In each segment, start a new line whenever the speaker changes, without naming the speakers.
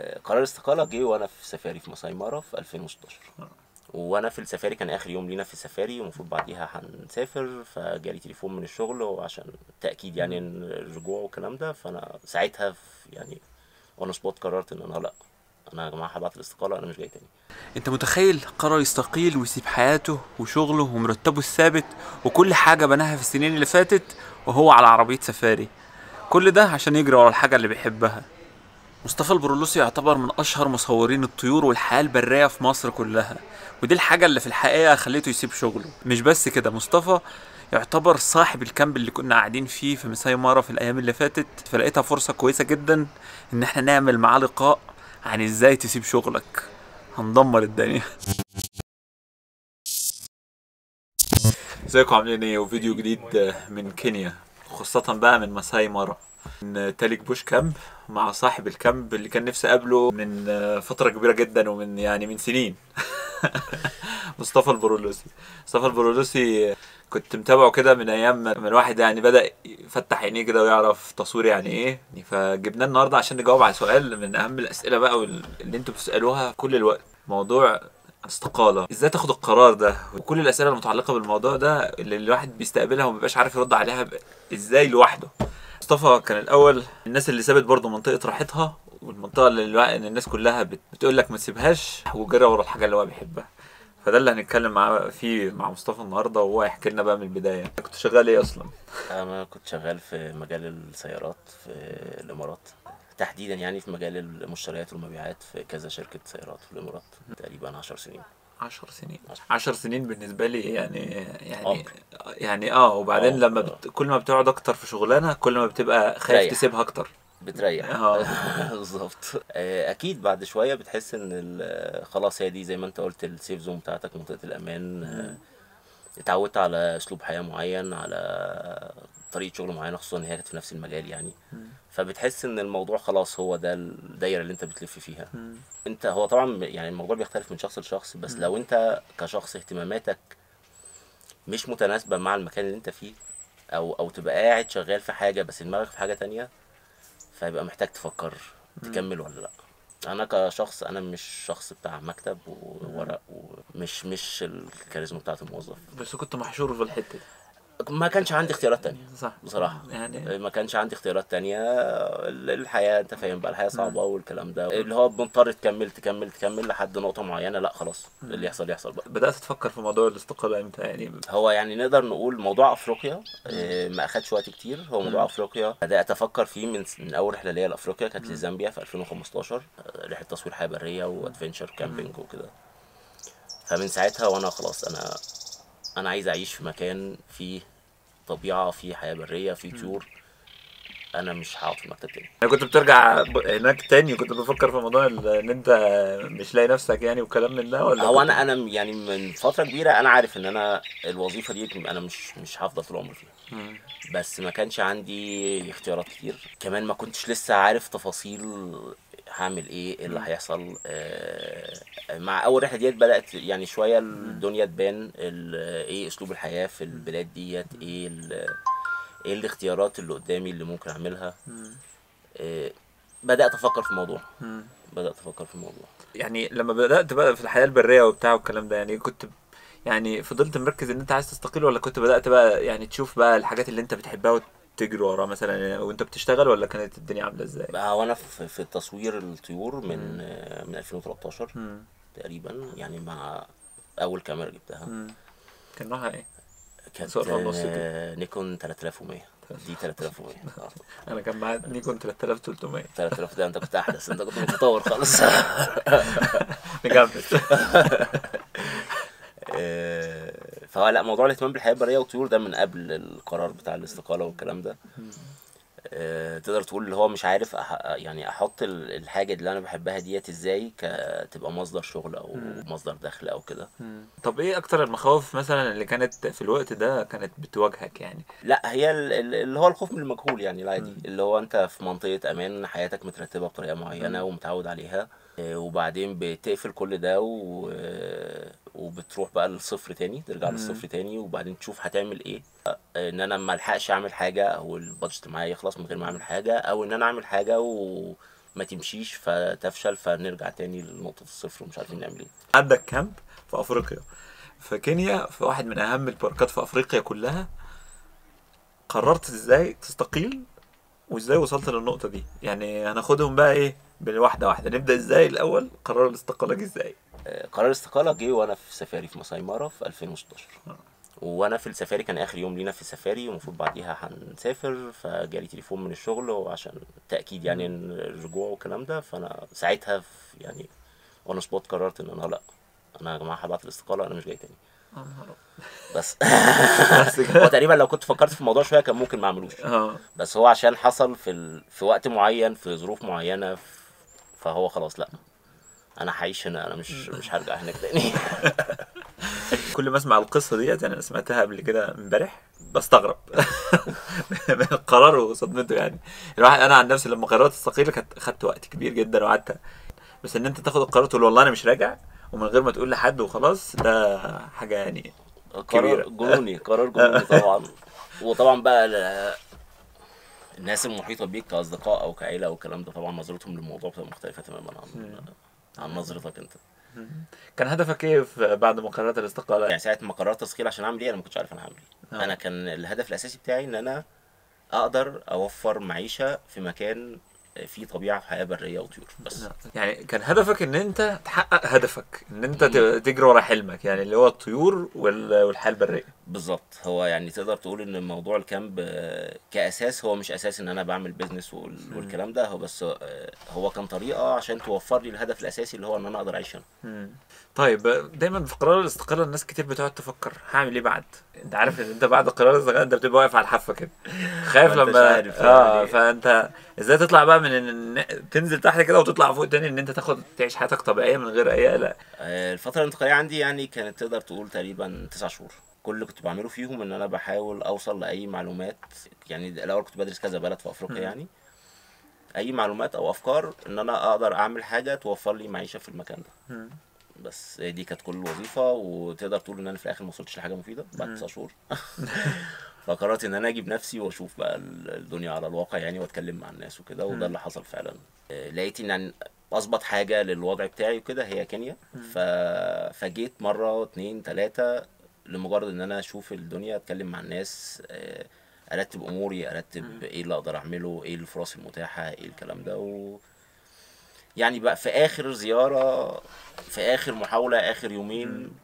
آه، قرار الاستقاله جه وانا في سفاري في مساي مارا في 2016 وانا في السفاري كان اخر يوم لينا في السفاري ومفروض بعديها هنسافر فجالي تليفون من الشغل وعشان تاكيد يعني إن الرجوع والكلام ده فانا ساعتها في- يعني اون سبوت قررت ان انا لا انا يا جماعه هبعت الاستقاله انا مش جاي تاني
انت متخيل قرر يستقيل ويسيب حياته وشغله ومرتبه الثابت وكل حاجة بناها في السنين اللي فاتت وهو على عربية سفاري كل ده عشان يجري ورا الحاجة اللي بيحبها مصطفى البرولوسي يعتبر من أشهر مصورين الطيور والحياة البرية في مصر كلها ودي الحاجة اللي في الحقيقة خليته يسيب شغله مش بس كده مصطفى يعتبر صاحب الكامب اللي كنا قاعدين فيه في مساي مارا في الأيام اللي فاتت فلقيتها فرصة كويسة جدا إن احنا نعمل معاه لقاء عن ازاي تسيب شغلك هندمر الدنيا ازيكم عاملين ايه وفيديو جديد من كينيا خاصة بقى من مساي مارا من تالك بوش كامب مع صاحب الكامب اللي كان نفسي اقابله من فترة كبيرة جدا ومن يعني من سنين مصطفى البرولوسي مصطفى البرولوسي كنت متابعه كده من ايام ما الواحد يعني بدا يفتح عينيه كده ويعرف تصوير يعني ايه فجبناه النهارده عشان نجاوب على سؤال من اهم الاسئله بقى وال- اللي انتوا بتسالوها كل الوقت موضوع الاستقاله ازاي تاخد القرار ده وكل الاسئله المتعلقه بالموضوع ده اللي الواحد بيستقبلها وما بيبقاش عارف يرد عليها ب- ازاي لوحده مصطفى كان الاول الناس اللي سابت برضه منطقه راحتها والمنطقه اللي الوا- إن الناس كلها بت- بتقول لك ما تسيبهاش وجرى ورا الحاجه اللي هو بيحبها فده اللي هنتكلم معاه فيه مع مصطفى النهارده وهو هيحكي لنا بقى من البدايه انت كنت شغال ايه اصلا
انا كنت شغال في مجال السيارات في الامارات تحديدا يعني في مجال المشتريات والمبيعات في كذا شركه سيارات في الامارات تقريبا 10 سنين
10 سنين 10 سنين بالنسبه لي يعني يعني
عمر.
يعني اه وبعدين
عمر.
لما بت... كل ما بتقعد اكتر في شغلانه كل ما بتبقى خايف
تريح.
تسيبها اكتر
بتريح
اه.
بالظبط آه، اكيد بعد شويه بتحس ان ال- خلاص هي دي زي ما انت قلت السيف زون بتاعتك منطقه الامان آه، اتعودت على اسلوب حياه معين على طريقه شغل معينه خصوصا ان هي كانت في نفس المجال يعني فبتحس ان الموضوع خلاص هو ده الدايره اللي انت بتلف فيها انت هو طبعا يعني الموضوع بيختلف من شخص لشخص بس لو انت كشخص اهتماماتك مش متناسبه مع المكان اللي انت فيه او او تبقى قاعد شغال في حاجه بس دماغك في حاجه تانية فيبقى محتاج تفكر تكمل ولا لا انا كشخص انا مش شخص بتاع مكتب وورق ومش مش الكاريزما بتاعت الموظف
بس كنت محشور في الحته دي
ما كانش عندي اختيارات تانية
صح
بصراحة
يعني
ما كانش عندي اختيارات تانية الحياة انت فاهم بقى الحياة صعبة والكلام ده اللي هو مضطر تكمل تكمل تكمل لحد نقطة معينة لا خلاص اللي يحصل يحصل بقى
بدات تفكر في موضوع الاستقاله امتى يعني
هو يعني نقدر نقول موضوع افريقيا آه، ما اخدش وقت كتير هو موضوع افريقيا بدات افكر فيه من من اول رحله ليا لافريقيا كانت لزامبيا في 2015 آه، رحله تصوير حياه بريه وادفنشر كامبينج وكده فمن ساعتها وانا خلاص انا انا عايز اعيش في مكان فيه طبيعه فيه حياه بريه فيه طيور انا مش هقعد في المكتب تاني
انا كنت بترجع ب- هناك تاني كنت بفكر في موضوع ال- ان انت مش لاقي نفسك يعني وكلام من ده ولا
هو
كنت-
انا انا يعني من فتره كبيره انا عارف ان انا الوظيفه دي انا مش مش هفضل طول عمري فيها
مم.
بس ما كانش عندي اختيارات كتير كمان ما كنتش لسه عارف تفاصيل هعمل ايه ايه اللي هيحصل آه، مع اول رحله ديت بدات يعني شويه الدنيا تبان ال- ايه اسلوب الحياه في البلاد ديت ايه ال- ايه الاختيارات اللي قدامي اللي ممكن اعملها آه، بدات افكر في الموضوع
مم.
بدات افكر في الموضوع
يعني لما بدأت بقى في الحياة البرية وبتاع والكلام ده يعني كنت يعني فضلت مركز ان انت عايز تستقيل ولا كنت بدأت بقى يعني تشوف بقى الحاجات اللي انت بتحبها وتجري وراها مثلا وانت بتشتغل ولا كانت الدنيا عاملة ازاي؟
بقى وانا في في تصوير الطيور من آه، من 2013
مم.
تقريبا يعني مع اول كاميرا جبتها
مم. كان نوعها ايه؟
كانت
سؤال في النص
آه، نيكون 3100 دي 3100 آه.
انا كان معايا نيكون 3300
3000 ده انت كنت احدث انت كنت متطور خالص
نجمد
آه، فهو لا موضوع الاهتمام بالحياه البريه والطيور ده من قبل القرار بتاع الاستقاله والكلام ده آه، تقدر تقول اللي هو مش عارف أح يعني احط ال- الحاجه اللي انا بحبها ديت ازاي ك- تبقى مصدر شغل او مصدر دخل او كده
طب ايه اكتر المخاوف مثلا اللي كانت في الوقت ده كانت بتواجهك يعني؟
لا هي ال- ال- اللي هو الخوف من المجهول يعني العادي اللي هو انت في منطقة امان حياتك مترتبة بطريقة معينة ومتعود عليها آه، وبعدين بتقفل كل ده و... آه، وبتروح بقى للصفر تاني ترجع للصفر تاني وبعدين تشوف هتعمل ايه آه، ان انا ما الحقش اعمل حاجة او البادجت معايا يخلص من غير ما اعمل حاجة او ان انا اعمل حاجة و... ما تمشيش فتفشل فنرجع تاني لنقطه الصفر ومش عارفين نعمل ايه
عندك كامب في افريقيا في كينيا في واحد من اهم الباركات في افريقيا كلها قررت ازاي تستقيل وازاي وصلت للنقطه دي يعني هناخدهم بقى ايه بالواحده واحده نبدا ازاي الاول قرار الاستقاله جه ازاي
آه، قرار الاستقاله جه وانا في سفاري في ماساي مارا في 2016
آه.
وانا في السفاري كان اخر يوم لينا في السفاري ومفروض بعديها هنسافر فجالي تليفون من الشغل وعشان تاكيد يعني إن الرجوع والكلام ده فانا ساعتها في يعني وانا سبوت قررت ان انا لا انا يا جماعه هبعت الاستقاله انا مش جاي تاني بس
بس
هو
كده
تقريبا لو كنت فكرت في الموضوع شويه كان ممكن ما اعملوش
اه
بس هو عشان حصل في ال... في وقت معين في ظروف معينه ف... فهو خلاص لا انا هعيش هنا انا مش مش هرجع هناك تاني
كل ما اسمع القصه ديت يعني انا سمعتها قبل كده امبارح بستغرب من القرار وصدمته يعني الواحد انا عن نفسي لما قررت استقيل كانت خدت وقت كبير جدا وقعدت بس ان انت تاخد القرار تقول والله انا مش راجع ومن غير ما تقول لحد وخلاص ده حاجه يعني
قرار
كبيرة.
جنوني قرار جنوني طبعا وطبعا بقى ال- الناس المحيطه بيك كاصدقاء او كعيله او الكلام ده طبعا نظرتهم للموضوع بتبقى مختلفه تماما عن عن نظرتك انت
كان هدفك ايه في- بعد ما قررت الاستقاله
يعني ساعه ما قررت تسخيل عشان اعمل ايه انا ما كنتش عارف انا هعمل ايه
آه.
انا كان الهدف الاساسي بتاعي ان انا اقدر اوفر معيشه في مكان فيه طبيعه حياه بريه وطيور بس
يعني كان هدفك ان انت تحقق هدفك ان انت ت- تجري ورا حلمك يعني اللي هو الطيور وال- والحياه البريه
بالظبط هو يعني تقدر تقول ان موضوع الكامب آه، كاساس هو مش اساس ان انا بعمل بيزنس وال- والكلام ده هو بس آه، هو كان طريقه عشان توفر لي الهدف الاساسي اللي هو ان انا اقدر اعيش هنا
طيب دايما في قرار الاستقاله الناس كتير بتقعد تفكر هعمل ايه بعد انت عارف ان انت بعد قرار الاستقاله انت بتبقى واقف على الحافه كده خايف
ما انتش
لما
عارف تعمل
اه
ايه.
فانت ازاي تطلع بقى من ان تنزل تحت كده وتطلع فوق تاني ان انت تاخد تعيش حياتك طبيعيه من غير اي قلق
آه، الفتره الانتقاليه عندي يعني كانت تقدر تقول تقريبا تسع شهور كل اللي كنت بعمله فيهم ان انا بحاول اوصل لاي معلومات يعني الاول كنت بدرس كذا بلد في افريقيا يعني اي معلومات او افكار ان انا اقدر اعمل حاجه توفر لي معيشه في المكان ده بس دي كانت كل الوظيفه وتقدر تقول ان انا في الاخر ما وصلتش لحاجه مفيده بعد تسع شهور فقررت ان انا اجي بنفسي واشوف بقى ال- الدنيا على الواقع يعني واتكلم مع الناس وكده وده اللي حصل فعلا آه، لقيت ان يعني اظبط حاجه للوضع بتاعي وكده هي كينيا ف... فجيت مره اتنين تلاته لمجرد ان انا اشوف الدنيا اتكلم مع الناس آه، ارتب اموري ارتب ايه اللي اقدر اعمله ايه الفرص المتاحه ايه الكلام ده و... يعني بقى في اخر زياره في اخر محاوله اخر يومين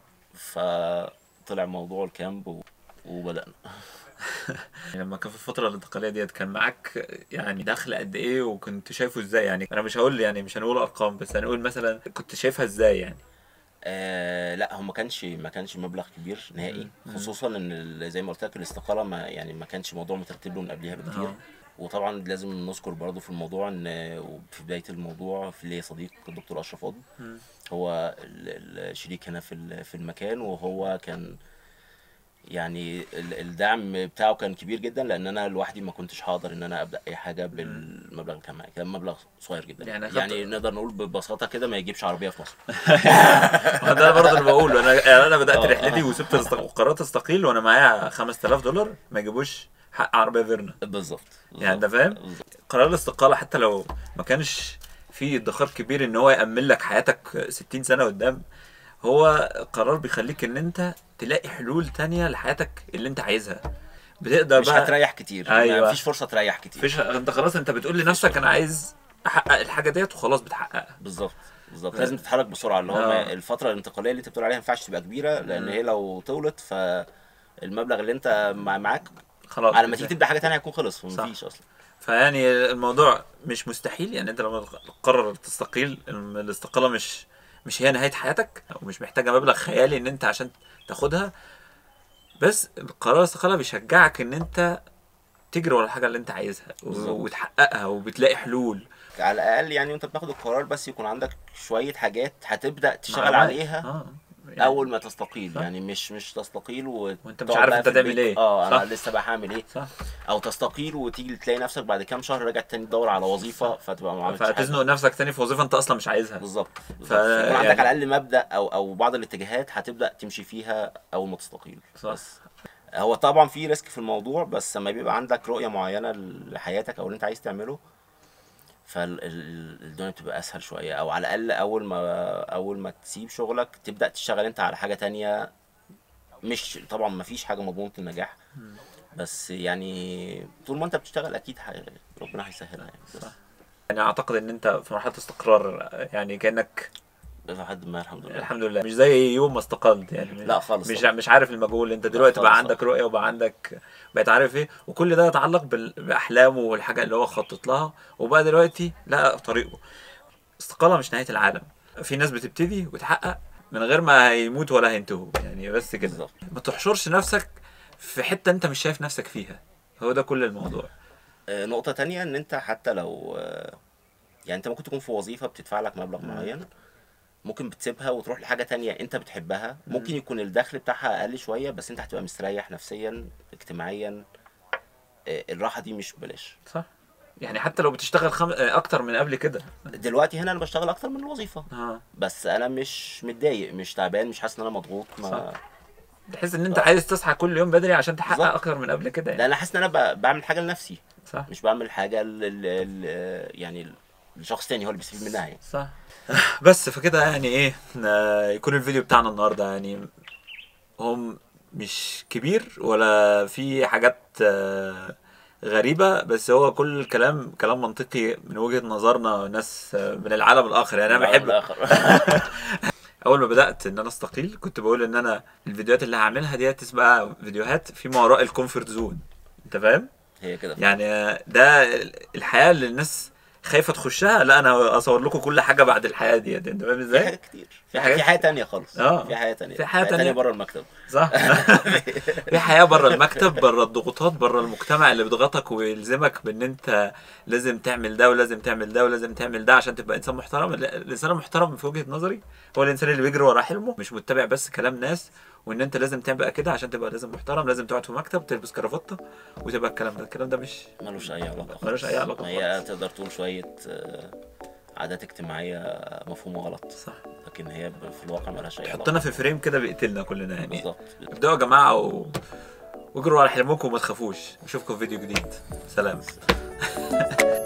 فطلع موضوع الكامب و... وبدانا
يعني لما كان في الفتره الانتقاليه ديت كان معاك يعني دخل قد ايه وكنت شايفه ازاي يعني انا مش هقول يعني مش هنقول ارقام بس هنقول مثلا كنت شايفها ازاي يعني
آه لا هو ما كانش ما كانش مبلغ كبير نهائي خصوصا ان ال- زي ما قلت لك الاستقاله ما يعني ما كانش موضوع مترتب له من قبلها بكتير
آه.
وطبعا لازم نذكر برضو في الموضوع ان في بدايه الموضوع في ليا صديق الدكتور اشرف قطب هو ال- الشريك هنا في ال- في المكان وهو كان يعني ال- الدعم بتاعه كان كبير جدا لان انا لوحدي ما كنتش هقدر ان انا ابدا اي حاجه بالمبلغ اللي كان معايا كان مبلغ صغير جدا
يعني
يعني,
أخدت-
يعني نقدر نقول ببساطه كده ما يجيبش عربيه في مصر
ده برضه اللي بقوله انا يعني انا بدات
آه.
رحلتي وسبت الاست- وقررت استقيل وانا معايا 5000 دولار ما يجيبوش حق عربيه فيرنا
بالظبط
يعني انت
بالظبط.
فاهم
بالظبط.
قرار الاستقاله حتى لو ما كانش في ادخار كبير ان هو يامن لك حياتك 60 سنه قدام هو قرار بيخليك ان انت تلاقي حلول تانية لحياتك اللي انت عايزها بتقدر
مش
بقى
هتريح كتير
أيوة.
أيوة. مفيش فرصه تريح كتير
فيش انت خلاص انت بتقول لنفسك انا عايز احقق الحاجه ديت وخلاص بتحققها
بالظبط بالظبط لازم تتحرك بسرعه اللي هو
آه.
ما- الفتره الانتقاليه اللي انت بتقول عليها ما ينفعش تبقى كبيره لان هي لو طولت فالمبلغ اللي انت مع- معاك
خلاص
على ما تيجي تبدا حاجه تانية هيكون خلص ومفيش اصلا
فيعني الموضوع مش مستحيل يعني انت لما تقرر تستقيل الم- الاستقاله مش مش هي نهايه حياتك ومش محتاجه مبلغ خيالي ان انت عشان تاخدها بس قرار الاستقاله بيشجعك ان انت تجري ورا الحاجه اللي انت عايزها و-
بالظبط.
وتحققها وبتلاقي حلول
على الاقل يعني وانت بتاخد القرار بس يكون عندك شويه حاجات هتبدا تشتغل
معلومات.
عليها
اه يعني
اول ما تستقيل
صح.
يعني مش مش تستقيل وانت
وانت مش عارف انت تعمل ايه.
اه
صح.
انا لسه بقى هعمل ايه
صح
او تستقيل وتيجي تلاقي نفسك بعد كام شهر راجع تاني تدور على وظيفه فتبقى ما عملتش حاجه
فتزنق نفسك تاني في وظيفه انت اصلا مش عايزها
بالظبط
ف-
بالظبط. فيكون عندك
يعني-
على الاقل مبدا او او بعض الاتجاهات هتبدا تمشي فيها اول ما تستقيل
صح.
بس هو طبعا في ريسك في الموضوع بس لما بيبقى عندك رؤيه معينه لحياتك او اللي انت عايز تعمله فالدنيا بتبقى اسهل شويه او على الاقل اول ما اول ما تسيب شغلك تبدا تشتغل انت على حاجه تانية مش طبعا ما فيش حاجه مضمونه النجاح بس يعني طول ما انت بتشتغل اكيد ح- ربنا هيسهلها يعني بس
يعني اعتقد ان انت في مرحله استقرار يعني كانك
لحد ما الحمد لله
الحمد لله مش زي يوم ما استقلت يعني
لا خالص
مش
طبعا.
مش عارف المجهول انت دلوقتي بقى
خالص
عندك
طبعا.
رؤيه وبقى عندك بقيت عارف ايه وكل ده يتعلق بال- باحلامه والحاجه اللي هو خطط لها وبقى دلوقتي لا طريقه استقاله مش نهايه العالم في ناس بتبتدي وتحقق من غير ما هيموت ولا هينتهوا يعني بس كده
بالظبط
ما تحشرش نفسك في حته انت مش شايف نفسك فيها هو ده كل الموضوع
آه، نقطة تانية ان انت حتى لو آه، يعني انت ممكن تكون في وظيفة بتدفع لك مبلغ معين ممكن بتسيبها وتروح لحاجة تانية انت بتحبها ممكن يكون الدخل بتاعها اقل شوية بس انت هتبقى مستريح نفسيا اجتماعيا آه، الراحة دي مش ببلاش
صح يعني حتى لو بتشتغل خم... اكتر من قبل كده
دلوقتي هنا انا بشتغل اكتر من الوظيفة
اه
بس انا مش متضايق مش تعبان مش حاسس ان انا مضغوط ما
صح. تحس ان انت عايز تصحى كل يوم بدري عشان تحقق
بالظبط.
اكتر من قبل كده
لا
يعني
انا حاسس ان انا ب- بعمل حاجة لنفسي
صح
مش بعمل حاجة ل... ل... ل... يعني لشخص تاني هو اللي بيستفيد منها يعني
صح بس فكده يعني ايه آه، يكون الفيديو بتاعنا النهارده يعني هم مش كبير ولا في حاجات آه، غريبة بس هو كل الكلام كلام منطقي من وجهة نظرنا ناس آه، من العالم الآخر يعني أنا بحب
الآخر.
اول ما بدات ان انا استقيل كنت بقول ان انا الفيديوهات اللي هعملها ديت تبقى فيديوهات في ما وراء الكومفورت زون انت فاهم
هي كده
يعني ده الحياه اللي الناس خايفه تخشها لا انا اصور لكم كل حاجه بعد الحياه ديت انت فاهم
في
ازاي
حاجات كتير
في
في
حاجات-
حاجات في حياه تانية خالص
آه.
في حياه تانية
في حياة تانية.
بره المكتب
صح في حياه بره المكتب بره الضغوطات بره المجتمع اللي بيضغطك ويلزمك بان انت لازم تعمل ده ولازم تعمل ده ولازم تعمل ده عشان تبقى انسان محترم لا، الانسان المحترم في وجهه نظري هو الانسان اللي بيجري ورا حلمه مش متبع بس كلام ناس وان انت لازم تبقى كده عشان تبقى لازم محترم لازم تقعد في مكتب تلبس كرافته وتبقى الكلام ده الكلام ده مش
ملوش اي علاقه خالص.
ملوش أي علاقة
ما هي تقدر تقول شويه آه، عادات اجتماعيه مفهومه غلط
صح
لكن هي ب- في الواقع ملهاش اي علاقه
حطنا في فريم كده بيقتلنا كلنا يعني
بالظبط
ابدأوا يا جماعه و... واجروا على حلمكم وما تخافوش اشوفكم في فيديو جديد سلام